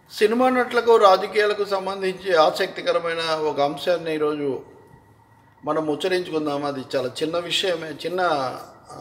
cinema నటులకు రాజకీయాలకు సంబంధించి ఆసక్తికరమైన ఒక అంశాన్ని ఈరోజు మనం ఉచ్చరించుకుందాం అది చాలా చిన్న విషయమే చిన్న ఆ,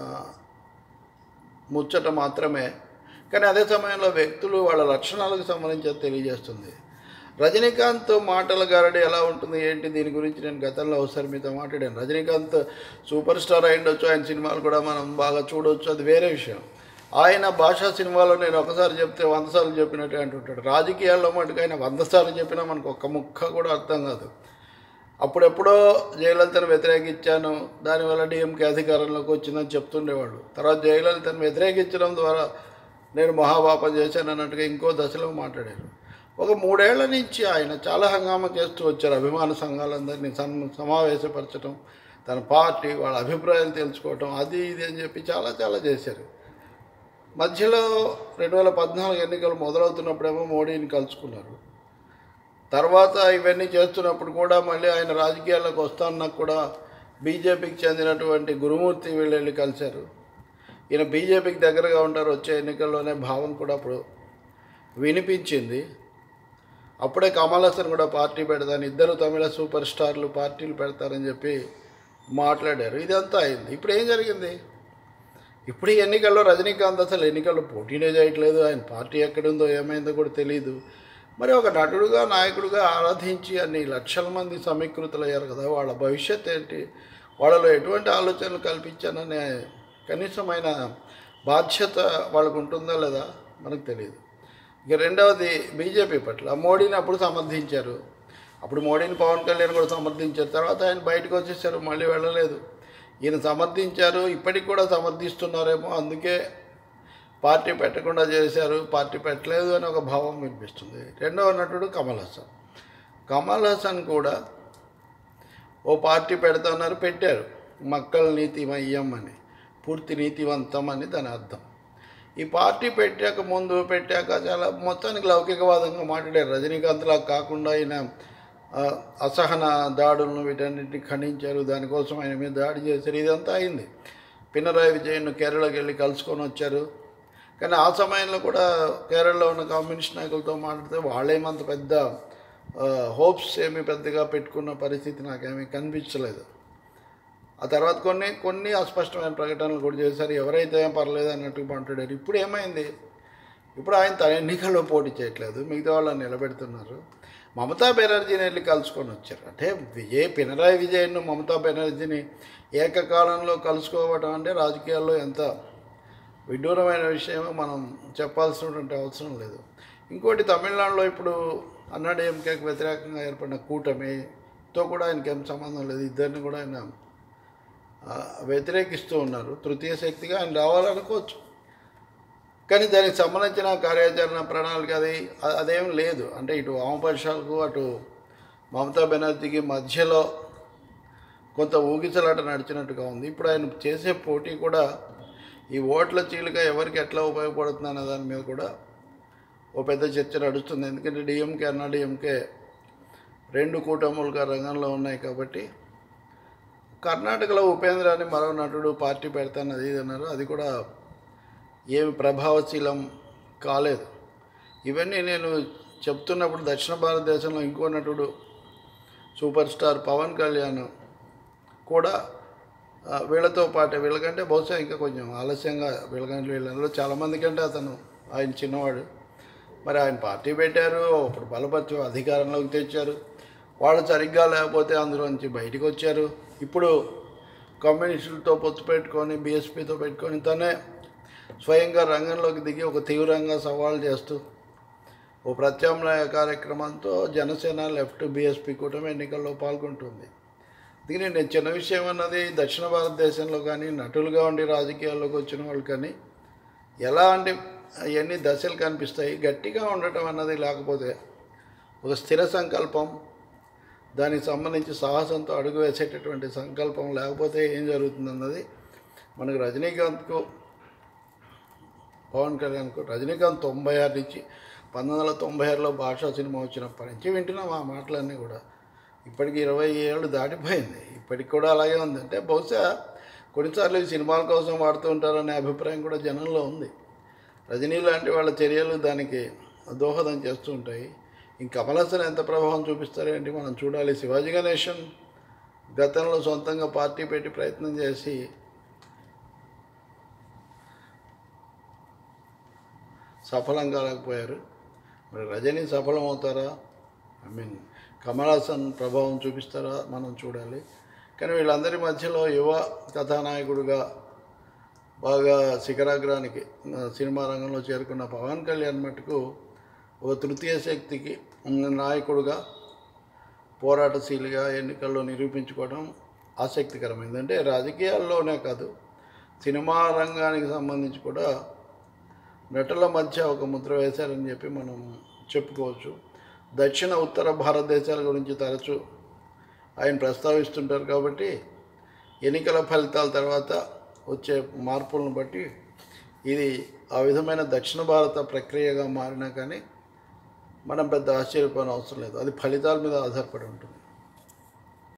ముచ్చట మాత్రమే కానీ అదే సమయంలో వ్యక్తులు వాళ్ళ లక్షణాలకు సంబంధించి అది తెలియజేస్తుంది రజనీకాంత్ మాటల గారడి ఎలా ఉంటుంది ఏంటి దీని గురించి నేను గతంలో ఒకసారి మీతో మాట్లాడాను రజనీకాంత్ సూపర్ స్టార్ అయి ఉండొచ్చు ఆయన సినిమాలు కూడా మనం బాగా చూడొచ్చు అది వేరే విషయం ఆయన భాషా సినిమాలో నేను ఒకసారి చెప్తే వంద సార్లు చెప్పినట్టు అంటుంటాడు రాజకీయాల్లో మటుకు ఆయన వంద సార్లు చెప్పినా మనకు ఒక్క ముక్క కూడా అర్థం కాదు అప్పుడెప్పుడో జయలలితను వ్యతిరేకించాను దానివల్ల డిఎంకే అధికారంలోకి వచ్చిందని చెప్తుండేవాళ్ళు తర్వాత జయలలితను వ్యతిరేకించడం ద్వారా నేను మహాపాపం చేశాను అన్నట్టుగా ఇంకో దశలో మాట్లాడారు ఒక మూడేళ్ల నుంచి ఆయన చాలా హంగామా చేస్తూ వచ్చారు అభిమాన సంఘాలందరినీ సమ్ సమావేశపరచడం తన పార్టీ వాళ్ళ అభిప్రాయం తెలుసుకోవటం అది ఇది అని చెప్పి చాలా చాలా చేశారు మధ్యలో రెండు వేల పద్నాలుగు ఎన్నికలు మొదలవుతున్నప్పుడేమో మోడీని కలుసుకున్నారు తర్వాత ఇవన్నీ చేస్తున్నప్పుడు కూడా మళ్ళీ ఆయన రాజకీయాల్లోకి వస్తానన్నా కూడా బీజేపీకి చెందినటువంటి గురుమూర్తి వీళ్ళు వెళ్ళి కలిశారు ఈయన బీజేపీకి దగ్గరగా ఉంటారు వచ్చే ఎన్నికల్లోనే భావం కూడా అప్పుడు వినిపించింది అప్పుడే కమల్ హాసన్ కూడా పార్టీ పెడతాను ఇద్దరు తమిళ సూపర్ స్టార్లు పార్టీలు పెడతారని చెప్పి మాట్లాడారు ఇదంతా అయింది ఇప్పుడు ఏం జరిగింది ఇప్పుడు ఈ ఎన్నికల్లో రజనీకాంత్ అసలు ఎన్నికల్లో పోటీనే చేయట్లేదు ఆయన పార్టీ ఎక్కడుందో ఏమైందో కూడా తెలియదు మరి ఒక నటుడుగా నాయకుడిగా ఆరాధించి అన్ని లక్షల మంది సమీకృతులయ్యారు కదా వాళ్ళ భవిష్యత్ ఏంటి వాళ్ళలో ఎటువంటి ఆలోచనలు కల్పించాననే కనీసమైన బాధ్యత వాళ్ళకు ఉంటుందా లేదా మనకు తెలియదు ఇక రెండవది బీజేపీ పట్ల మోడీని అప్పుడు సమర్థించారు అప్పుడు మోడీని పవన్ కళ్యాణ్ కూడా సమర్థించారు తర్వాత ఆయన బయటకు వచ్చేసారు మళ్ళీ వెళ్ళలేదు ఈయన సమర్థించారు ఇప్పటికి కూడా సమర్థిస్తున్నారేమో అందుకే పార్టీ పెట్టకుండా చేశారు పార్టీ పెట్టలేదు అని ఒక భావం వినిపిస్తుంది రెండవ నటుడు కమల్ హాసన్ కమల్ హాసన్ కూడా ఓ పార్టీ పెడతాన్నారు పెట్టారు మక్కల నీతిమయ్యం అని పూర్తి నీతివంతం అని దాని అర్థం ఈ పార్టీ పెట్టాక ముందు పెట్టాక చాలా మొత్తానికి లౌకికవాదంగా మాట్లాడారు రజనీకాంత్లా కాకుండా ఆయన ఆ, అసహన దాడులను వీటన్నిటిని ఖండించారు దానికోసం ఆయన మీద దాడి చేశారు ఇదంతా అయింది పినరాయి విజయన్ కేరళకి వెళ్ళి కలుసుకొని వచ్చారు కానీ ఆ సమయంలో కూడా కేరళలో ఉన్న కమ్యూనిస్ట్ నాయకులతో మాట్లాడితే వాళ్ళేమంత పెద్ద హోప్స్ ఏమీ పెద్దగా పెట్టుకున్న పరిస్థితి నాకేమీ కనిపించలేదు ఆ తర్వాత కొన్ని కొన్ని అస్పష్టమైన ప్రకటనలు కూడా చేశారు ఎవరైతే ఏం పర్లేదు అన్నట్టు మాట్లాడారు ఇప్పుడు ఏమైంది ఇప్పుడు ఆయన తన ఎన్నికల్లో పోటీ చేయట్లేదు మిగతా వాళ్ళని నిలబెడుతున్నారు మమతా బెనర్జీని వెళ్ళి కలుసుకొని వచ్చారు అంటే విజయ్ పినరాయి విజయన్ను మమతా బెనర్జీని ఏకకాలంలో కలుసుకోవడం అంటే రాజకీయాల్లో ఎంత విడ్డూరమైన విషయమో మనం చెప్పాల్సినటువంటి అవసరం లేదు ఇంకోటి తమిళనాడులో ఇప్పుడు అన్నాడీఎంకేకి వ్యతిరేకంగా ఏర్పడిన కూటమితో కూడా ఆయనకి ఏం సంబంధం లేదు ఇద్దరిని కూడా ఆయన ఆ, వ్యతిరేకిస్తూ ఉన్నారు తృతీయ శక్తిగా ఆయన రావాలనుకోవచ్చు కానీ దానికి సంబంధించిన కార్యాచరణ ప్రణాళిక అది అ- అదేం లేదు అంటే ఇటు వామపక్షాలకు అటు మమతా బెనర్జీకి మధ్యలో కొంత ఊగిసలాట నడిచినట్టుగా ఉంది ఇప్పుడు ఆయన చేసే పోటీ కూడా ఈ ఓట్ల చీలిక ఎవరికి ఎట్లా ఉపయోగపడుతుంది అనే దాని మీద కూడా ఓ పెద్ద చర్చ నడుస్తుంది ఎందుకంటే డిఎంకే అన్నా డిఎంకే రెండు కూటములుగా రంగంలో ఉన్నాయి కాబట్టి కర్ణాటకలో ఉపేంద్ర అని మరో నటుడు పార్టీ పెడతానది ఇది అన్నారు అది కూడా ఏమి ప్రభావశీలం కాలేదు ఇవన్నీ నేను చెప్తున్నప్పుడు దక్షిణ భారతదేశంలో ఇంకో నటుడు సూపర్ స్టార్ పవన్ కళ్యాణ్ కూడా ఆ, వీళ్ళతో పాటు వీళ్ళకంటే బహుశా ఇంకా కొంచెం ఆలస్యంగా వీళ్ళకంటే వీళ్ళలో చాలామంది కంటే అతను ఆయన చిన్నవాడు మరి ఆయన పార్టీ పెట్టారు అప్పుడు బలపరిచి అధికారంలోకి తెచ్చారు వాళ్ళు సరిగ్గా లేకపోతే అందులోంచి బయటికి వచ్చారు ఇప్పుడు కమ్యూనిస్టులతో పొత్తు పెట్టుకొని బీఎస్పీతో పెట్టుకొని తనే స్వయంగా రంగంలోకి దిగి ఒక తీవ్రంగా సవాల్ చేస్తూ ఓ ప్రత్యామ్నాయ కార్యక్రమంతో జనసేన లెఫ్ట్ బీఎస్పీ కూటమి ఎన్నికల్లో పాల్గొంటుంది దీని నేను చిన్న విషయం అన్నది దక్షిణ భారతదేశంలో కానీ నటులుగా ఉండి రాజకీయాల్లోకి వచ్చిన వాళ్ళు కానీ ఎలాంటి అవన్నీ దశలు కనిపిస్తాయి గట్టిగా ఉండటం అన్నది లేకపోతే ఒక స్థిర సంకల్పం దానికి సంబంధించి సాహసంతో అడుగు వేసేటటువంటి సంకల్పం లేకపోతే ఏం జరుగుతుంది అన్నది మనకు రజనీకాంత్కు పవన్ కళ్యాణ్కు రజనీకాంత్ తొంభై ఆరు నుంచి పంతొమ్మిది వందల తొంభై ఆరులో భాషా సినిమా వచ్చినప్పటి నుంచి వింటున్నాం ఆ మాటలన్నీ కూడా ఇప్పటికి ఇరవై ఏళ్ళు దాటిపోయింది ఇప్పటికి కూడా అలాగే ఉంది అంటే బహుశా కొన్నిసార్లు ఈ సినిమాల కోసం వాడుతూ ఉంటారనే అభిప్రాయం కూడా జనంలో ఉంది రజనీ లాంటి వాళ్ళ చర్యలు దానికి దోహదం చేస్తూ ఉంటాయి ఇంక కమల్ హాసన్ ఎంత ప్రభావం చూపిస్తారేంటి మనం చూడాలి శివాజీ గణేషన్ గతంలో సొంతంగా పార్టీ పెట్టి ప్రయత్నం చేసి సఫలం కాలేకపోయారు మరి రజనీ సఫలం అవుతారా ఐ మీన్ కమల్ హాసన్ ప్రభావం చూపిస్తారా మనం చూడాలి కానీ వీళ్ళందరి మధ్యలో యువ కథానాయకుడిగా బాగా శిఖరాగ్రానికి ఆ, సినిమా రంగంలో చేరుకున్న పవన్ కళ్యాణ్ మటుకు ఒక తృతీయ శక్తికి ఉన్న నాయకుడుగా పోరాటశీలిగా ఎన్నికల్లో నిరూపించుకోవడం ఆసక్తికరమైంది అంటే రాజకీయాల్లోనే కాదు సినిమా రంగానికి సంబంధించి కూడా నటుల మధ్య ఒక ముద్ర వేశారని చెప్పి మనం చెప్పుకోవచ్చు దక్షిణ ఉత్తర భారతదేశాల గురించి తరచూ ఆయన ప్రస్తావిస్తుంటారు కాబట్టి ఎన్నికల ఫలితాల తర్వాత వచ్చే మార్పులను బట్టి ఇది ఆ విధమైన దక్షిణ భారత ప్రక్రియగా మారినా కానీ మనం పెద్ద ఆశ్చర్యపోయిన అవసరం లేదు అది ఫలితాల మీద ఆధారపడి ఉంటుంది